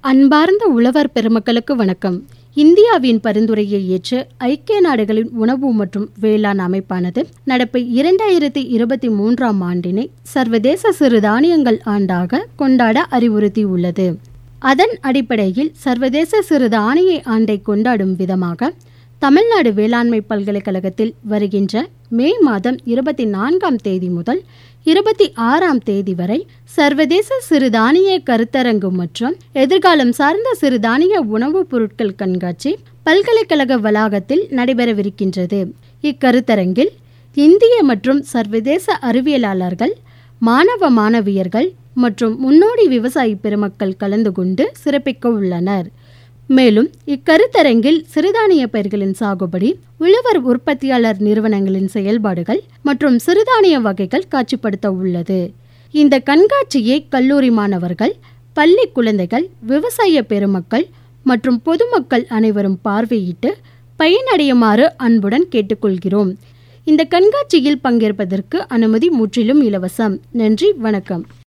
அன்பார்ந்த உழவர் பெருமக்களுக்கு வணக்கம் இந்தியாவின் பரிந்துரையை ஏற்று ஐக்கிய நாடுகளின் உணவு மற்றும் வேளாண் அமைப்பானது நடப்பு இரண்டாயிரத்தி இருபத்தி மூன்றாம் ஆண்டினை சர்வதேச சிறுதானியங்கள் ஆண்டாக கொண்டாட அறிவுறுத்தியுள்ளது அதன் அடிப்படையில் சர்வதேச சிறுதானிய ஆண்டை கொண்டாடும் விதமாக தமிழ்நாடு வேளாண்மை பல்கலைக்கழகத்தில் வருகின்ற மே மாதம் இருபத்தி நான்காம் தேதி முதல் இருபத்தி ஆறாம் தேதி வரை சர்வதேச சிறுதானிய கருத்தரங்கு மற்றும் எதிர்காலம் சார்ந்த சிறுதானிய உணவுப் பொருட்கள் கண்காட்சி பல்கலைக்கழக வளாகத்தில் நடைபெறவிருக்கின்றது இக்கருத்தரங்கில் இந்திய மற்றும் சர்வதேச அறிவியலாளர்கள் மாணவ மாணவியர்கள் மற்றும் முன்னோடி விவசாயி பெருமக்கள் கலந்து கொண்டு சிறப்பிக்க உள்ளனர் மேலும் இக்கருத்தரங்கில் சிறுதானிய பயிர்களின் சாகுபடி உழவர் உற்பத்தியாளர் நிறுவனங்களின் செயல்பாடுகள் மற்றும் சிறுதானிய வகைகள் காட்சிப்படுத்த உள்ளது இந்த கண்காட்சியை கல்லூரி மாணவர்கள் பள்ளி குழந்தைகள் விவசாய பெருமக்கள் மற்றும் பொதுமக்கள் அனைவரும் பார்வையிட்டு பயனடையுமாறு அன்புடன் கேட்டுக்கொள்கிறோம் இந்த கண்காட்சியில் பங்கேற்பதற்கு அனுமதி முற்றிலும் இலவசம் நன்றி வணக்கம்